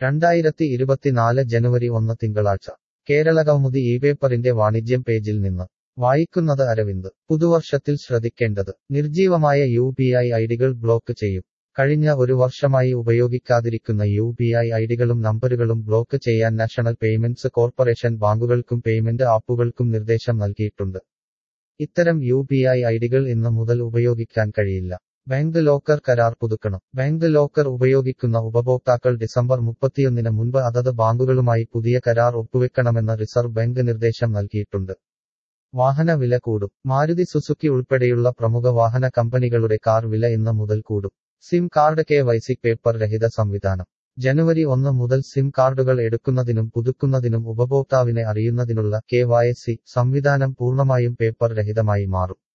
രണ്ടായിരത്തി ഇരുപത്തിനാല് ജനുവരി ഒന്ന് തിങ്കളാഴ്ച കേരളകൗമുദി ഈ പേപ്പറിന്റെ വാണിജ്യം പേജിൽ നിന്ന് വായിക്കുന്നത് അരവിന്ദ് പുതുവർഷത്തിൽ ശ്രദ്ധിക്കേണ്ടത് നിർജീവമായ യു പി ഐ ഐഡികൾ ബ്ലോക്ക് ചെയ്യും കഴിഞ്ഞ ഒരു വർഷമായി ഉപയോഗിക്കാതിരിക്കുന്ന യു പി ഐ ഐഡികളും നമ്പരുകളും ബ്ലോക്ക് ചെയ്യാൻ നാഷണൽ പേയ്മെന്റ്സ് കോർപ്പറേഷൻ ബാങ്കുകൾക്കും പേയ്മെന്റ് ആപ്പുകൾക്കും നിർദ്ദേശം നൽകിയിട്ടുണ്ട് ഇത്തരം യു പി ഐ ഐഡികൾ ഇന്ന് മുതൽ ഉപയോഗിക്കാൻ കഴിയില്ല ബാങ്ക് ലോക്കർ കരാർ പുതുക്കണം ബാങ്ക് ലോക്കർ ഉപയോഗിക്കുന്ന ഉപഭോക്താക്കൾ ഡിസംബർ മുപ്പത്തിയൊന്നിന് മുൻപ് അതത് ബാങ്കുകളുമായി പുതിയ കരാർ ഒപ്പുവെക്കണമെന്ന് റിസർവ് ബാങ്ക് നിർദ്ദേശം നൽകിയിട്ടുണ്ട് വാഹന വില കൂടും മാരുതി സുസുക്കി ഉൾപ്പെടെയുള്ള പ്രമുഖ വാഹന കമ്പനികളുടെ കാർ വില ഇന്ന് മുതൽ കൂടും SIM card K Y C paper രഹിത സംവിധാനം ജനുവരി ഒന്ന് മുതൽ സിം കാർഡുകൾ എടുക്കുന്നതിനും പുതുക്കുന്നതിനും ഉപഭോക്താവിനെ അറിയുന്നതിനുള്ള കെ സംവിധാനം പൂർണ്ണമായും പേപ്പർ രഹിതമായി മാറും